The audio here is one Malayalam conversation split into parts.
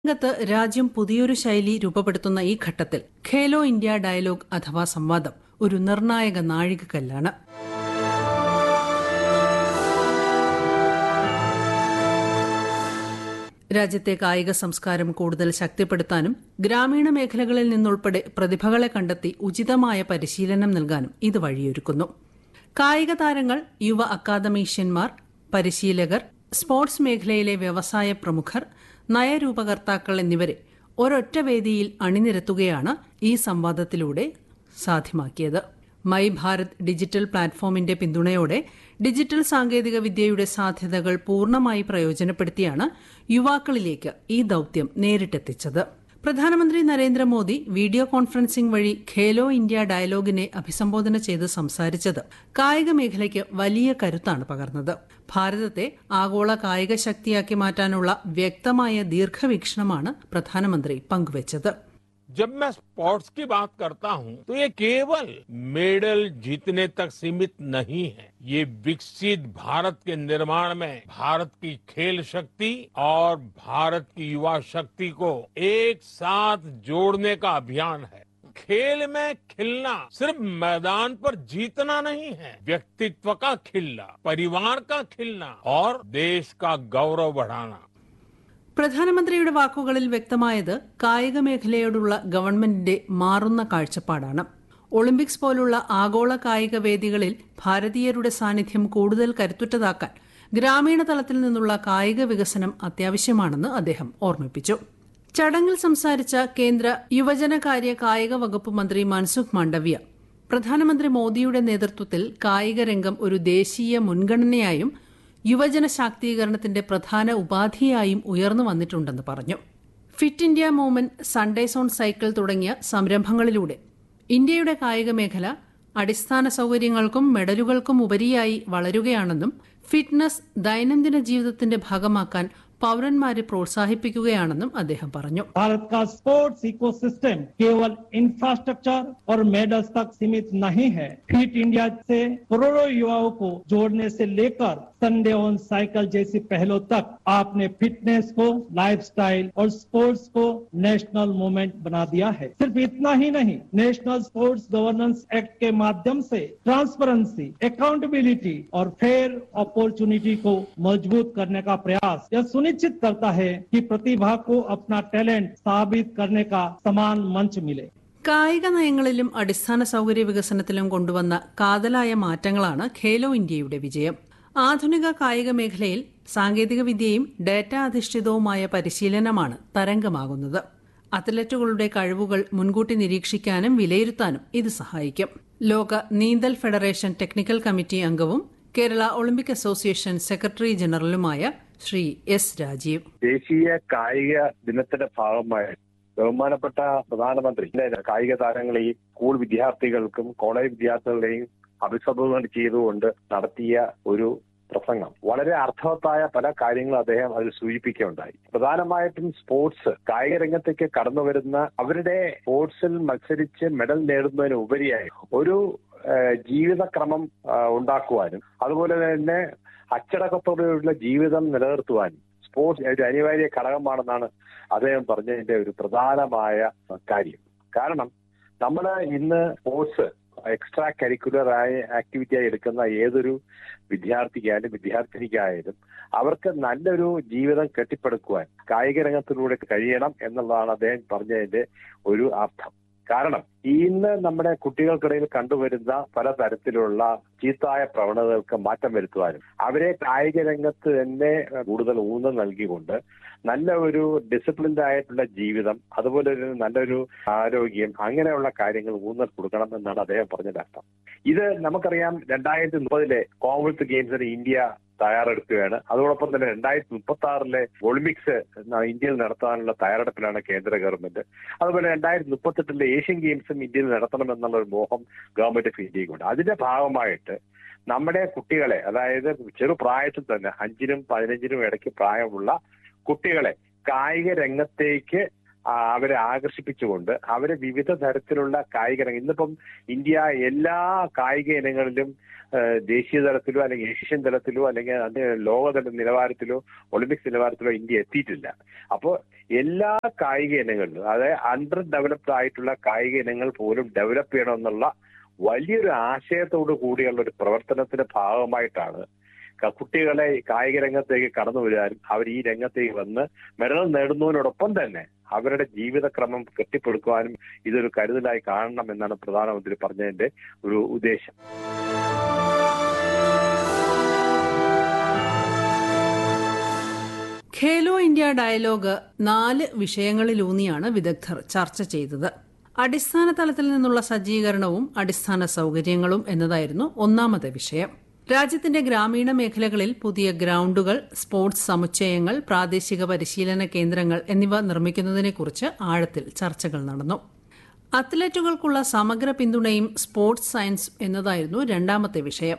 രംഗത്ത് രാജ്യം പുതിയൊരു ശൈലി രൂപപ്പെടുത്തുന്ന ഈ ഘട്ടത്തിൽ ഖേലോ ഇന്ത്യ ഡയലോഗ് അഥവാ സംവാദം ഒരു നിർണായക നാഴികക്കല്ലാണ് രാജ്യത്തെ കായിക സംസ്കാരം കൂടുതൽ ശക്തിപ്പെടുത്താനും ഗ്രാമീണ മേഖലകളിൽ നിന്നുൾപ്പെടെ പ്രതിഭകളെ കണ്ടെത്തി ഉചിതമായ പരിശീലനം നൽകാനും ഇത് വഴിയൊരുക്കുന്നു കായിക താരങ്ങൾ യുവ അക്കാദമീഷ്യന്മാർ പരിശീലകർ സ്പോർട്സ് മേഖലയിലെ വ്യവസായ പ്രമുഖർ നയരൂപകർത്താക്കൾ എന്നിവരെ ഒരൊറ്റ വേദിയിൽ അണിനിരത്തുകയാണ് ഈ സംവാദത്തിലൂടെ സാധ്യമാക്കിയത് മൈ ഭാരത് ഡിജിറ്റൽ പ്ലാറ്റ്ഫോമിന്റെ പിന്തുണയോടെ ഡിജിറ്റൽ സാങ്കേതിക വിദ്യയുടെ സാധ്യതകൾ പൂർണ്ണമായി പ്രയോജനപ്പെടുത്തിയാണ് യുവാക്കളിലേക്ക് ഈ ദൌത്യം നേരിട്ടെത്തിച്ചത് പ്രധാനമന്ത്രി നരേന്ദ്രമോദി വീഡിയോ കോൺഫറൻസിംഗ് വഴി ഖേലോ ഇന്ത്യ ഡയലോഗിനെ അഭിസംബോധന ചെയ്ത് സംസാരിച്ചത് കായിക മേഖലയ്ക്ക് വലിയ കരുത്താണ് പകർന്നത് ഭാരതത്തെ ആഗോള കായിക ശക്തിയാക്കി മാറ്റാനുള്ള വ്യക്തമായ ദീർഘവീക്ഷണമാണ് പ്രധാനമന്ത്രി പങ്കുവച്ചത് जब मैं स्पोर्ट्स की बात करता हूं तो ये केवल मेडल जीतने तक सीमित नहीं है ये विकसित भारत के निर्माण में भारत की खेल शक्ति और भारत की युवा शक्ति को एक साथ जोड़ने का अभियान है खेल में खिलना सिर्फ मैदान पर जीतना नहीं है व्यक्तित्व का खिलना परिवार का खिलना और देश का गौरव बढ़ाना പ്രധാനമന്ത്രിയുടെ വാക്കുകളിൽ വ്യക്തമായത് കായിക മേഖലയോടുള്ള ഗവൺമെന്റിന്റെ മാറുന്ന കാഴ്ചപ്പാടാണ് ഒളിമ്പിക്സ് പോലുള്ള ആഗോള കായിക വേദികളിൽ ഭാരതീയരുടെ സാന്നിധ്യം കൂടുതൽ കരുത്തുറ്റതാക്കാൻ ഗ്രാമീണ തലത്തിൽ നിന്നുള്ള കായിക വികസനം അത്യാവശ്യമാണെന്ന് അദ്ദേഹം ഓർമ്മിപ്പിച്ചു ചടങ്ങിൽ സംസാരിച്ച കേന്ദ്ര യുവജനകാര്യ കായിക വകുപ്പ് മന്ത്രി മൻസുഖ് മാണ്ഡവ്യ പ്രധാനമന്ത്രി മോദിയുടെ നേതൃത്വത്തിൽ കായിക രംഗം ഒരു ദേശീയ മുൻഗണനയായും യുവജന ശാക്തീകരണത്തിന്റെ പ്രധാന ഉപാധിയായും ഉയർന്നു വന്നിട്ടുണ്ടെന്ന് പറഞ്ഞു fit India movement Sundays on cycle തുടങ്ങിയ സംരംഭങ്ങളിലൂടെ ഇന്ത്യയുടെ കായിക മേഖല അടിസ്ഥാന സൌകര്യങ്ങൾക്കും മെഡലുകൾക്കും ഉപരിയായി വളരുകയാണെന്നും ഫിറ്റ്നസ് ദൈനംദിന ജീവിതത്തിന്റെ ഭാഗമാക്കാൻ പൌരന്മാരെ പ്രോത്സാഹിപ്പിക്കുകയാണെന്നും അദ്ദേഹം പറഞ്ഞു भारत का स्पोर्ट्स इकोसिस्टम केवल इंफ्रास्ट्रक्चर और मेडल्स तक सीमित नहीं है फिट इंडिया से करोड़ों युवाओं को जोड़ने से लेकर संडे ऑन साइकिल जैसी पहलों तक आपने फिटनेस को लाइफस्टाइल और स्पोर्ट्स को नेशनल मूवमेंट बना दिया है सिर्फ इतना ही नहीं नेशनल स्पोर्ट्स गवर्नेंस एक्ट के माध्यम से ट्रांसपेरेंसी अकाउंटेबिलिटी और फेयर अपॉर्चुनिटी को मजबूत करने का प्रयास यह सुनिश्चित करता है कि प्रतिभा को अपना टैलेंट साबित करने का समान मंच मिले കായിക നയങ്ങളിലും അടിസ്ഥാന സൌകര്യ വികസനത്തിലും കൊണ്ടുവന്ന കാതലായ മാറ്റങ്ങളാണ് ഖേലോ ഇന്ത്യയുടെ വിജയം ആധുനിക കായിക മേഖലയിൽ സാങ്കേതികവിദ്യയും ഡാറ്റ അധിഷ്ഠിതവുമായ പരിശീലനമാണ് തരംഗമാകുന്നത് അത്ലറ്റുകളുടെ കഴിവുകൾ മുൻകൂട്ടി നിരീക്ഷിക്കാനും വിലയിരുത്താനും ഇത് സഹായിക്കും ലോക നീന്തൽ ഫെഡറേഷൻ ടെക്നിക്കൽ കമ്മിറ്റി അംഗവും കേരള ഒളിമ്പിക് അസോസിയേഷൻ സെക്രട്ടറി ജനറലുമായ ശ്രീ എസ് രാജീവ് ദേശീയ കായിക ദിനത്തിന്റെ ഭാഗമായി ബഹുമാനപ്പെട്ട പ്രധാനമന്ത്രി കായിക താരങ്ങളെയും സ്കൂൾ വിദ്യാർത്ഥികൾക്കും കോളേജ് വിദ്യാർത്ഥികളെയും അഭിസംബോധന ചെയ്തുകൊണ്ട് നടത്തിയ ഒരു പ്രസംഗം വളരെ അർത്ഥവത്തായ പല കാര്യങ്ങളും അദ്ദേഹം അതിൽ സൂചിപ്പിക്കുകയുണ്ടായി പ്രധാനമായിട്ടും സ്പോർട്സ് കായിക രംഗത്തേക്ക് കടന്നു വരുന്ന അവരുടെ സ്പോർട്സിൽ മത്സരിച്ച് മെഡൽ നേടുന്നതിന് ഉപരിയായി ഒരു ജീവിതക്രമം ഉണ്ടാക്കുവാനും അതുപോലെ തന്നെ അച്ചടക്കത്തോടെയുള്ള ജീവിതം നിലനിർത്തുവാനും സ്പോർട്സ് ഒരു അനിവാര്യ ഘടകമാണെന്നാണ് അദ്ദേഹം പറഞ്ഞതിന്റെ ഒരു പ്രധാനമായ കാര്യം കാരണം നമ്മൾ ഇന്ന് സ്പോർട്സ് എക്സ്ട്രാ കരിക്കുലർ ആയ ആക്ടിവിറ്റി ആയി എടുക്കുന്ന ഏതൊരു വിദ്യാർത്ഥിക്കായാലും വിദ്യാർത്ഥിനിക്കായാലും അവർക്ക് നല്ലൊരു ജീവിതം കെട്ടിപ്പടുക്കുവാൻ കായിക രംഗത്തിലൂടെ കഴിയണം എന്നുള്ളതാണ് അദ്ദേഹം പറഞ്ഞതിന്റെ ഒരു അർത്ഥം കാരണം ഇന്ന് നമ്മുടെ കുട്ടികൾക്കിടയിൽ കണ്ടുവരുന്ന പലതരത്തിലുള്ള ചീത്തായ പ്രവണതകൾക്ക് മാറ്റം വരുത്തുവാനും അവരെ കായിക രംഗത്ത് തന്നെ കൂടുതൽ ഊന്നൽ നൽകിക്കൊണ്ട് നല്ല ഒരു ഡിസിപ്ലിൻഡ് ആയിട്ടുള്ള ജീവിതം അതുപോലെ ഒരു നല്ലൊരു ആരോഗ്യം അങ്ങനെയുള്ള കാര്യങ്ങൾ ഊന്നൽ കൊടുക്കണം എന്നാണ് അദ്ദേഹം പറഞ്ഞതിന്റെ അർത്ഥം ഇത് നമുക്കറിയാം രണ്ടായിരത്തി മുപ്പതിലെ കോമൺവെൽത്ത് ഗെയിംസിന് ഇന്ത്യ തയ്യാറെടുക്കുകയാണ് അതോടൊപ്പം തന്നെ രണ്ടായിരത്തി മുപ്പത്തി ആറിലെ ഒളിമ്പിക്സ് ഇന്ത്യയിൽ നടത്താനുള്ള തയ്യാറെടുപ്പിലാണ് കേന്ദ്ര ഗവൺമെന്റ് അതുപോലെ രണ്ടായിരത്തി മുപ്പത്തെട്ടിലെ ഏഷ്യൻ ഗെയിംസും ഇന്ത്യയിൽ നടത്തണമെന്നുള്ള ഒരു മോഹം ഗവൺമെന്റ് ഓഫ് ഇന്ത്യക്കുണ്ട് അതിന്റെ ഭാഗമായിട്ട് നമ്മുടെ കുട്ടികളെ അതായത് ചെറുപ്രായത്തിൽ തന്നെ അഞ്ചിനും പതിനഞ്ചിനും ഇടയ്ക്ക് പ്രായമുള്ള കുട്ടികളെ കായിക രംഗത്തേക്ക് ആ, അവരെ ആകർഷിപ്പിച്ചുകൊണ്ട് അവരെ വിവിധ തരത്തിലുള്ള കായിക രംഗം ഇന്നിപ്പം ഇന്ത്യ എല്ലാ കായിക ഇനങ്ങളിലും ആ, ദേശീയ തലത്തിലോ അല്ലെങ്കിൽ ഏഷ്യൻ തലത്തിലോ അല്ലെങ്കിൽ അത് ലോകതല നിലവാരത്തിലോ ഒളിമ്പിക്സ് നിലവാരത്തിലോ ഇന്ത്യ എത്തിയിട്ടില്ല അപ്പോൾ എല്ലാ കായിക ഇനങ്ങളിലും അതായത് അണ്ടർ ഡെവലപ്ഡ് ആയിട്ടുള്ള കായിക ഇനങ്ങൾ പോലും ഡെവലപ്പ് ചെയ്യണമെന്നുള്ള വലിയൊരു ആശയത്തോടു കൂടിയുള്ള ഒരു പ്രവർത്തനത്തിന്റെ ഭാഗമായിട്ടാണ് ക- കുട്ടികളെ കായിക രംഗത്തേക്ക് കടന്നു വരാനും അവർ ഈ രംഗത്തേക്ക് വന്ന് മെഡൽ നേടുന്നതിനോടൊപ്പം തന്നെ അവരുടെ ജീവിതക്രമം കെട്ടിപ്പടുക്കുവാനും ഇതൊരു കരുതലായി കാണണം എന്നാണ് പ്രധാനമന്ത്രി പറഞ്ഞതിന്റെ ഒരു ഉദ്ദേശം ഖേലോ ഇന്ത്യ ഡയലോഗ് നാല് വിഷയങ്ങളിലൂന്നിയാണ് വിദഗ്ധർ ചർച്ച ചെയ്തത് അടിസ്ഥാന തലത്തിൽ നിന്നുള്ള സജ്ജീകരണവും അടിസ്ഥാന സൗകര്യങ്ങളും എന്നതായിരുന്നു ഒന്നാമത്തെ വിഷയം രാജ്യത്തിന്റെ ഗ്രാമീണ മേഖലകളിൽ പുതിയ ഗ്രൌണ്ടുകൾ സ്പോർട്സ് സമുച്ചയങ്ങൾ പ്രാദേശിക പരിശീലന കേന്ദ്രങ്ങൾ എന്നിവ നിർമ്മിക്കുന്നതിനെക്കുറിച്ച് ആഴത്തിൽ ചർച്ചകൾ നടന്നു അത്ലറ്റുകൾക്കുള്ള സമഗ്ര പിന്തുണയും സ്പോർട്സ് സയൻസ് എന്നതായിരുന്നു രണ്ടാമത്തെ വിഷയം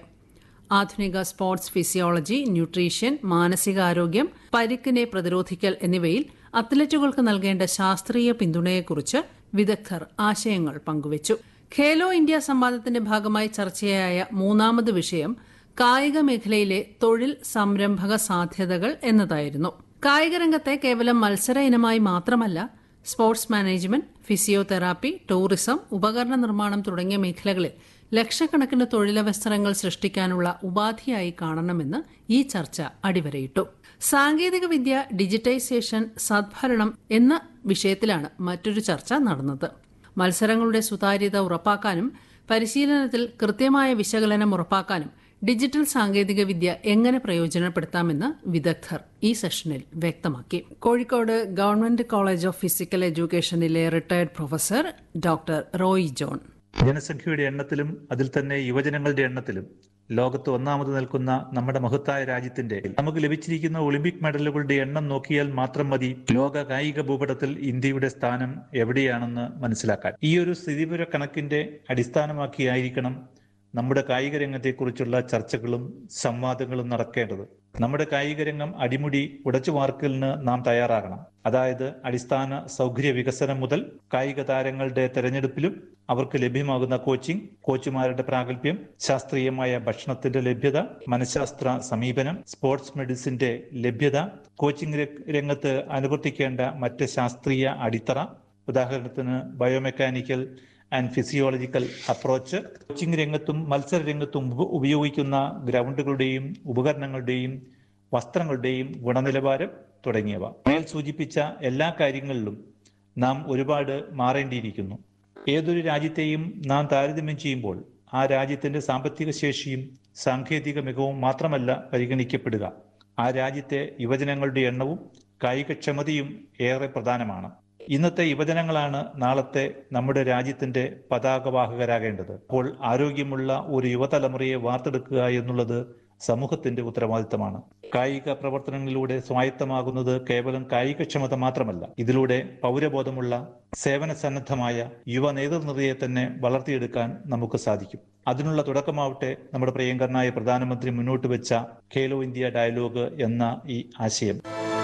ആധുനിക സ്പോർട്സ് ഫിസിയോളജി ന്യൂട്രീഷൻ മാനസികാരോഗ്യം പരിക്കിനെ പ്രതിരോധിക്കൽ എന്നിവയിൽ അത്ലറ്റുകൾക്ക് നൽകേണ്ട ശാസ്ത്രീയ പിന്തുണയെക്കുറിച്ച് വിദഗ്ധർ ആശയങ്ങൾ പങ്കുവച്ചു ഖേലോ ഇന്ത്യ സംവാദത്തിന്റെ ഭാഗമായി ചർച്ചയായ മൂന്നാമത് വിഷയം കായിക മേഖലയിലെ തൊഴിൽ സംരംഭക സാധ്യതകൾ എന്നതായിരുന്നു കായിക രംഗത്തെ കേവലം മത്സര ഇനമായി മാത്രമല്ല സ്പോർട്സ് മാനേജ്മെന്റ് ഫിസിയോതെറാപ്പി ടൂറിസം ഉപകരണ നിർമ്മാണം തുടങ്ങിയ മേഖലകളിൽ ലക്ഷക്കണക്കിന് തൊഴിലവസരങ്ങൾ സൃഷ്ടിക്കാനുള്ള ഉപാധിയായി കാണണമെന്ന് ഈ ചർച്ച അടിവരയിട്ടു സാങ്കേതിക വിദ്യ ഡിജിറ്റൈസേഷൻ സദ്ഭരണം എന്ന വിഷയത്തിലാണ് മറ്റൊരു ചർച്ച നടന്നത് മത്സരങ്ങളുടെ സുതാര്യത ഉറപ്പാക്കാനും പരിശീലനത്തിൽ കൃത്യമായ വിശകലനം ഉറപ്പാക്കാനും ഡിജിറ്റൽ സാങ്കേതിക വിദ്യ എങ്ങനെ പ്രയോജനപ്പെടുത്താമെന്ന് വിദഗ്ധർ ഈ സെഷനിൽ വ്യക്തമാക്കി Kozhikode government college of physical എഡ്യൂക്കേഷനിലെ retired professor doctor Roy John ജനസംഖ്യയുടെ എണ്ണത്തിലും അതിൽ തന്നെ യുവജനങ്ങളുടെ എണ്ണത്തിലും ലോകത്ത് ഒന്നാമത് നിൽക്കുന്ന നമ്മുടെ മഹത്തായ രാജ്യത്തിന്റെ നമുക്ക് ലഭിച്ചിരിക്കുന്ന ഒളിമ്പിക് മെഡലുകളുടെ എണ്ണം നോക്കിയാൽ മാത്രം മതി ലോക കായിക ഭൂപടത്തിൽ ഇന്ത്യയുടെ സ്ഥാനം എവിടെയാണെന്ന് മനസ്സിലാക്കാൻ ഈ ഒരു സ്ഥിതിവിവര കണക്കിന്റെ അടിസ്ഥാനമാക്കിയായിരിക്കണം നമ്മുടെ കായിക രംഗത്തെക്കുറിച്ചുള്ള ചർച്ചകളും സംവാദങ്ങളും നടക്കേണ്ടത് നമ്മുടെ കായിക രംഗം അടിമുടി ഉടച്ചുവാർക്കലിന് നാം തയ്യാറാകണം അതായത് അടിസ്ഥാന സൗകര്യ വികസനം മുതൽ കായിക താരങ്ങളുടെ തെരഞ്ഞെടുപ്പിലും അവർക്ക് ലഭ്യമാകുന്ന കോച്ചിംഗ് കോച്ചുമാരുടെ പ്രാഗൽഭ്യം ശാസ്ത്രീയമായ ഭക്ഷണത്തിന്റെ ലഭ്യത മനഃശാസ്ത്ര സമീപനം സ്പോർട്സ് മെഡിസിന്റെ ലഭ്യത കോച്ചിംഗ് രംഗത്ത് അനുവർത്തിക്കേണ്ട മറ്റ് ശാസ്ത്രീയ അടിത്തറ ഉദാഹരണത്തിന് biomechanical and physiological approach coaching രംഗത്തും മത്സര രംഗത്തും ഉപ- ഉപയോഗിക്കുന്ന ഗ്രൗണ്ടുകളുടെയും ഉപകരണങ്ങളുടെയും വസ്ത്രങ്ങളുടെയും ഗുണനിലവാരം തുടങ്ങിയവ മേൽ സൂചിപ്പിച്ച എല്ലാ കാര്യങ്ങളിലും നാം ഒരുപാട് മാറേണ്ടിയിരിക്കുന്നു ഏതൊരു രാജ്യത്തെയും നാം താരതമ്യം ചെയ്യുമ്പോൾ ആ രാജ്യത്തിന്റെ സാമ്പത്തിക ശേഷിയും സാങ്കേതിക മികവും മാത്രമല്ല പരിഗണിക്കപ്പെടുക ആ രാജ്യത്തെ യുവജനങ്ങളുടെ എണ്ണവും കായികക്ഷമതയും ഏറെ പ്രധാനമാണ് ഇന്നത്തെ യുവജനങ്ങളാണ് നാളത്തെ നമ്മുടെ രാജ്യത്തിന്റെ പതാകവാഹകരാകേണ്ടത് അപ്പോൾ ആരോഗ്യമുള്ള ഒരു യുവതലമുറയെ വാർത്തെടുക്കുക എന്നുള്ളത് സമൂഹത്തിന്റെ ഉത്തരവാദിത്തമാണ് കായിക പ്രവർത്തനങ്ങളിലൂടെ സ്വായത്തമാകുന്നത് കേവലം കായികക്ഷമത മാത്രമല്ല ഇതിലൂടെ പൗരബോധമുള്ള സേവന സന്നദ്ധമായ യുവ നേതൃനിരയെ തന്നെ വളർത്തിയെടുക്കാൻ നമുക്ക് സാധിക്കും അതിനുള്ള തുടക്കമാവട്ടെ നമ്മുടെ പ്രിയങ്കരനായ പ്രധാനമന്ത്രി മുന്നോട്ട് വെച്ച ഖേലോ ഇന്ത്യ ഡയലോഗ് എന്ന ഈ ആശയം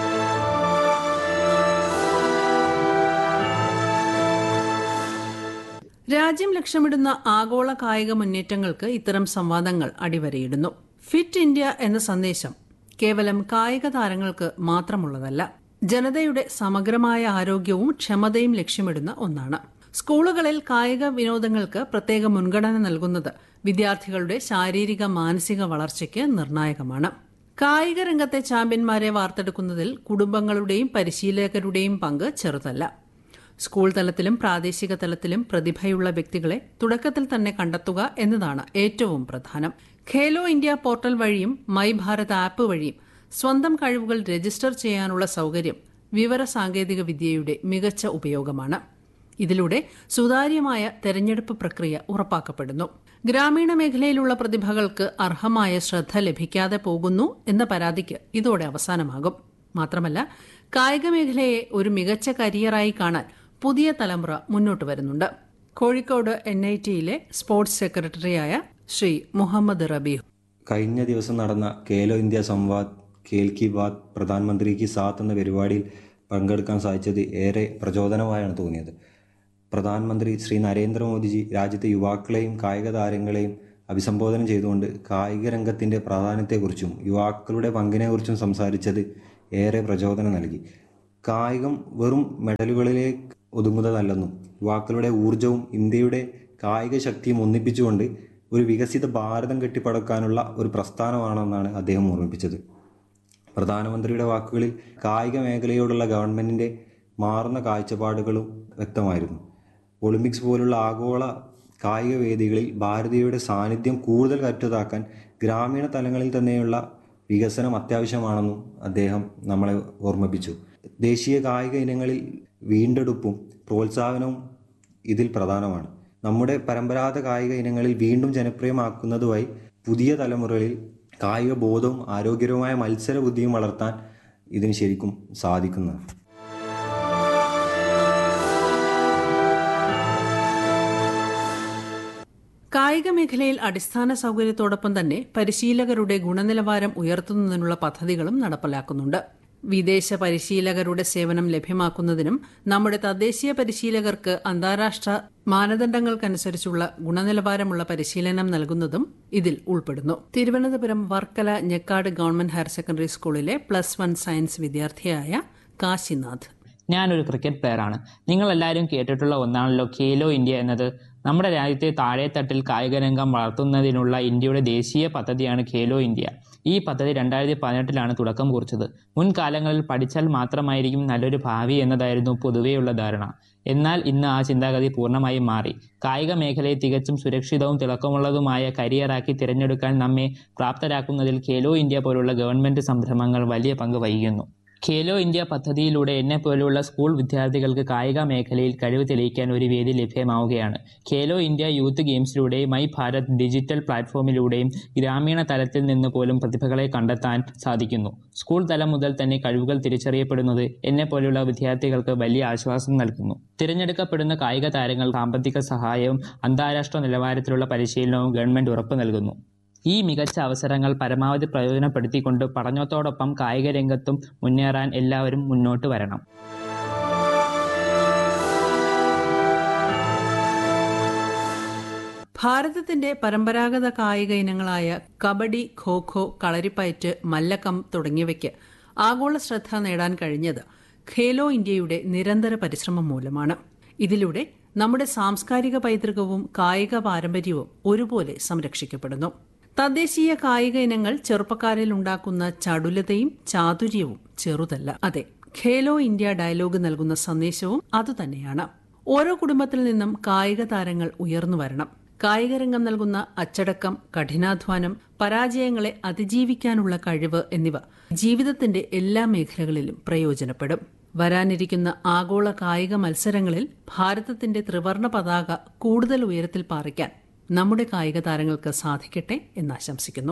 രാജ്യം ലക്ഷ്യമിടുന്ന ആഗോള കായിക മുന്നേറ്റങ്ങൾക്ക് ഇത്തരം സംവാദങ്ങൾ അടിവരയിടുന്നു ഫിറ്റ് ഇന്ത്യ എന്ന സന്ദേശം കേവലം കായിക താരങ്ങൾക്ക് മാത്രമുള്ളതല്ല ജനതയുടെ സമഗ്രമായ ആരോഗ്യവും ക്ഷമതയും ലക്ഷ്യമിടുന്ന ഒന്നാണ് സ്കൂളുകളിൽ കായിക വിനോദങ്ങൾക്ക് പ്രത്യേക മുൻഗണന നൽകുന്നത് വിദ്യാർത്ഥികളുടെ ശാരീരിക മാനസിക വളർച്ചയ്ക്ക് നിർണായകമാണ് കായിക രംഗത്തെ ചാമ്പ്യന്മാരെ വാർത്തെടുക്കുന്നതിൽ കുടുംബങ്ങളുടെയും പരിശീലകരുടെയും പങ്ക് ചെറുതല്ല സ്കൂൾ തലത്തിലും പ്രാദേശിക തലത്തിലും പ്രതിഭയുള്ള വ്യക്തികളെ തുടക്കത്തിൽ തന്നെ കണ്ടെത്തുക എന്നതാണ് ഏറ്റവും പ്രധാനം ഖേലോ ഇന്ത്യ പോർട്ടൽ വഴിയും മൈ ഭാരത് ആപ്പ് വഴിയും സ്വന്തം കഴിവുകൾ രജിസ്റ്റർ ചെയ്യാനുള്ള സൗകര്യം വിവര സാങ്കേതിക വിദ്യയുടെ മികച്ച ഉപയോഗമാണ് ഇതിലൂടെ സുതാര്യമായ തെരഞ്ഞെടുപ്പ് പ്രക്രിയ ഉറപ്പാക്കപ്പെടുന്നു ഗ്രാമീണ മേഖലയിലുള്ള പ്രതിഭകൾക്ക് അർഹമായ ശ്രദ്ധ ലഭിക്കാതെ പോകുന്നു എന്ന പരാതിക്ക് ഇതോടെ അവസാനമാകും മാത്രമല്ല കായിക മേഖലയെ ഒരു മികച്ച കരിയറായി കാണാൻ പുതിയ തലമുറ മുന്നോട്ട് വരുന്നുണ്ട് കോഴിക്കോട് എൻ ഐ ടിയിലെ സ്പോർട്സ് സെക്രട്ടറിയായ ശ്രീ മുഹമ്മദ് റബീഹ് കഴിഞ്ഞ ദിവസം നടന്ന ഖേലോ ഇന്ത്യ സംവാദ് ഖേൽ കി ബാത് പ്രധാനമന്ത്രി കി സാത്ത് എന്ന പരിപാടിയിൽ പങ്കെടുക്കാൻ സാധിച്ചത് ഏറെ പ്രചോദനമായാണ് തോന്നിയത് പ്രധാനമന്ത്രി ശ്രീ നരേന്ദ്രമോദിജി രാജ്യത്തെ യുവാക്കളെയും കായിക താരങ്ങളെയും അഭിസംബോധന ചെയ്തുകൊണ്ട് കായിക രംഗത്തിൻ്റെ പ്രാധാന്യത്തെക്കുറിച്ചും യുവാക്കളുടെ പങ്കിനെക്കുറിച്ചും സംസാരിച്ചത് ഏറെ പ്രചോദനം നൽകി കായികം വെറും മെഡലുകളിലേക്ക് ഒതുങ്ങുന്നതല്ലെന്നും യുവാക്കളുടെ ഊർജവും ഇന്ത്യയുടെ കായിക ശക്തിയും ഒന്നിപ്പിച്ചുകൊണ്ട് ഒരു വികസിത ഭാരതം കെട്ടിപ്പടുക്കാനുള്ള ഒരു പ്രസ്ഥാനമാണെന്നാണ് അദ്ദേഹം ഓർമ്മിപ്പിച്ചത് പ്രധാനമന്ത്രിയുടെ വാക്കുകളിൽ കായിക മേഖലയോടുള്ള ഗവൺമെൻറ്റിൻ്റെ മാറുന്ന കാഴ്ചപ്പാടുകളും വ്യക്തമായിരുന്നു ഒളിമ്പിക്സ് പോലുള്ള ആഗോള കായിക വേദികളിൽ ഭാരതീയയുടെ സാന്നിധ്യം കൂടുതൽ കരുത്തതാക്കാൻ ഗ്രാമീണ തലങ്ങളിൽ തന്നെയുള്ള വികസനം അത്യാവശ്യമാണെന്നും അദ്ദേഹം നമ്മളെ ഓർമ്മിപ്പിച്ചു ദേശീയ കായിക ഇനങ്ങളിൽ വീണ്ടെടുപ്പും പ്രോത്സാഹനവും ഇതിൽ പ്രധാനമാണ് നമ്മുടെ പരമ്പരാഗത കായിക ഇനങ്ങളിൽ വീണ്ടും ജനപ്രിയമാക്കുന്നതുവഴി പുതിയ തലമുറയിൽ കായിക ബോധവും ആരോഗ്യകരമായ മത്സര ബുദ്ധിയും വളർത്താൻ ഇതിന് ശരിക്കും സാധിക്കുന്നതാണ് കായിക മേഖലയിൽ അടിസ്ഥാന സൗകര്യത്തോടൊപ്പം തന്നെ പരിശീലകരുടെ ഗുണനിലവാരം ഉയർത്തുന്നതിനുള്ള പദ്ധതികളും നടപ്പിലാക്കുന്നുണ്ട് വിദേശ പരിശീലകരുടെ സേവനം ലഭ്യമാക്കുന്നതിനും നമ്മുടെ തദ്ദേശീയ പരിശീലകർക്ക് അന്താരാഷ്ട്ര മാനദണ്ഡങ്ങൾക്കനുസരിച്ചുള്ള ഗുണനിലവാരമുള്ള പരിശീലനം നൽകുന്നതും ഇതിൽ ഉൾപ്പെടുന്നു Thiruvananthapuram Varkala Njekkad government higher secondary സ്കൂളിലെ പ്ലസ് വൺ സയൻസ് വിദ്യാർത്ഥിയായ കാശിനാഥ് ഞാനൊരു ക്രിക്കറ്റ് പ്ലെയറാണ് നിങ്ങളെല്ലാവരും കേട്ടിട്ടുള്ള ഒന്നാണല്ലോ ഖേലോ ഇന്ത്യ എന്നത് നമ്മുടെ രാജ്യത്തെ താഴെത്തട്ടിൽ കായികരംഗം വളർത്തുന്നതിനുള്ള ഇന്ത്യയുടെ ദേശീയ പദ്ധതിയാണ് ഖേലോ ഇന്ത്യ ഈ പദ്ധതി രണ്ടായിരത്തി പതിനെട്ടിലാണ് തുടക്കം കുറിച്ചത് മുൻകാലങ്ങളിൽ പഠിച്ചാൽ മാത്രമായിരിക്കും നല്ലൊരു ഭാവി എന്നതായിരുന്നു പൊതുവെയുള്ള ധാരണ എന്നാൽ ഇന്ന് ആ ചിന്താഗതി പൂർണ്ണമായും മാറി കായിക മേഖലയെ തികച്ചും സുരക്ഷിതവും തിളക്കമുള്ളതുമായ കരിയറാക്കി തിരഞ്ഞെടുക്കാൻ നമ്മെ പ്രാപ്തരാക്കുന്നതിൽ ഖേലോ ഇന്ത്യ പോലുള്ള ഗവൺമെന്റ് സംരംഭങ്ങൾ വലിയ പങ്ക് വഹിക്കുന്നു ഖേലോ ഇന്ത്യ പദ്ധതിയിലൂടെ എന്നെ പോലെയുള്ള സ്കൂൾ വിദ്യാർത്ഥികൾക്ക് കായിക മേഖലയിൽ കഴിവ് തെളിയിക്കാൻ ഒരു വേദി ലഭ്യമാവുകയാണ് ഖേലോ ഇന്ത്യ യൂത്ത് ഗെയിംസിലൂടെയും മൈ ഭാരത് ഡിജിറ്റൽ പ്ലാറ്റ്ഫോമിലൂടെയും ഗ്രാമീണ തലത്തിൽ നിന്ന് പോലും പ്രതിഭകളെ കണ്ടെത്താൻ സാധിക്കുന്നു സ്കൂൾ തലം മുതൽ തന്നെ കഴിവുകൾ തിരിച്ചറിയപ്പെടുന്നത് എന്നെ പോലെയുള്ള വിദ്യാർത്ഥികൾക്ക് വലിയ ആശ്വാസം നൽകുന്നു തിരഞ്ഞെടുക്കപ്പെടുന്ന കായിക താരങ്ങൾ സാമ്പത്തിക സഹായവും അന്താരാഷ്ട്ര നിലവാരത്തിലുള്ള പരിശീലനവും ഗവൺമെന്റ് ഉറപ്പു നൽകുന്നു ഈ മികച്ച അവസരങ്ങൾ പരമാവധി പ്രയോജനപ്പെടുത്തിക്കൊണ്ട് പഠനത്തോടൊപ്പം കായിക രംഗത്തും മുന്നേറാൻ എല്ലാവരും മുന്നോട്ട് വരണം ഭാരതത്തിന്റെ പരമ്പരാഗത കായിക ഇനങ്ങളായ കബഡി ഖോഖോ കളരിപ്പയറ്റ് മല്ലക്കം തുടങ്ങിയവയ്ക്ക് ആഗോള ശ്രദ്ധ നേടാൻ കഴിഞ്ഞത് ഖേലോ ഇന്ത്യയുടെ നിരന്തര പരിശ്രമം മൂലമാണ് ഇതിലൂടെ നമ്മുടെ സാംസ്കാരിക പൈതൃകവും കായിക പാരമ്പര്യവും ഒരുപോലെ സംരക്ഷിക്കപ്പെടുന്നു തദ്ദേശീയ കായിക ഇനങ്ങൾ ചെറുപ്പക്കാരിൽ ഉണ്ടാക്കുന്ന ചടുലതയും ചാതുര്യവും ചെറുതല്ല അതെ ഖേലോ ഇന്ത്യ ഡയലോഗ് നൽകുന്ന സന്ദേശവും അതുതന്നെയാണ് ഓരോ കുടുംബത്തിൽ നിന്നും കായിക താരങ്ങൾ ഉയർന്നു വരണം കായികരംഗം നൽകുന്ന അച്ചടക്കം കഠിനാധ്വാനം പരാജയങ്ങളെ അതിജീവിക്കാനുള്ള കഴിവ് എന്നിവ ജീവിതത്തിന്റെ എല്ലാ മേഖലകളിലും പ്രയോജനപ്പെടും വരാനിരിക്കുന്ന ആഗോള കായിക മത്സരങ്ങളിൽ ഭാരതത്തിന്റെ ത്രിവർണ പതാക കൂടുതൽ ഉയരത്തിൽ പാറിക്കാൻ നമ്മുടെ കായിക താരങ്ങൾക്ക് സാധിക്കട്ടെ എന്നാശംസിക്കുന്നു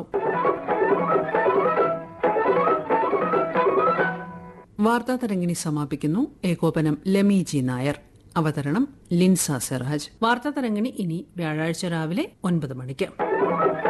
വാർത്താ തരങ്ങിണി സമാപിക്കുന്നു ഏകോപനം ലമി ജി നായർ അവതരണം ലിൻസ സെറാജ് വാർത്താ തരങ്ങിണി ഇനി വ്യാഴാഴ്ച രാവിലെ ഒൻപത് മണിക്ക്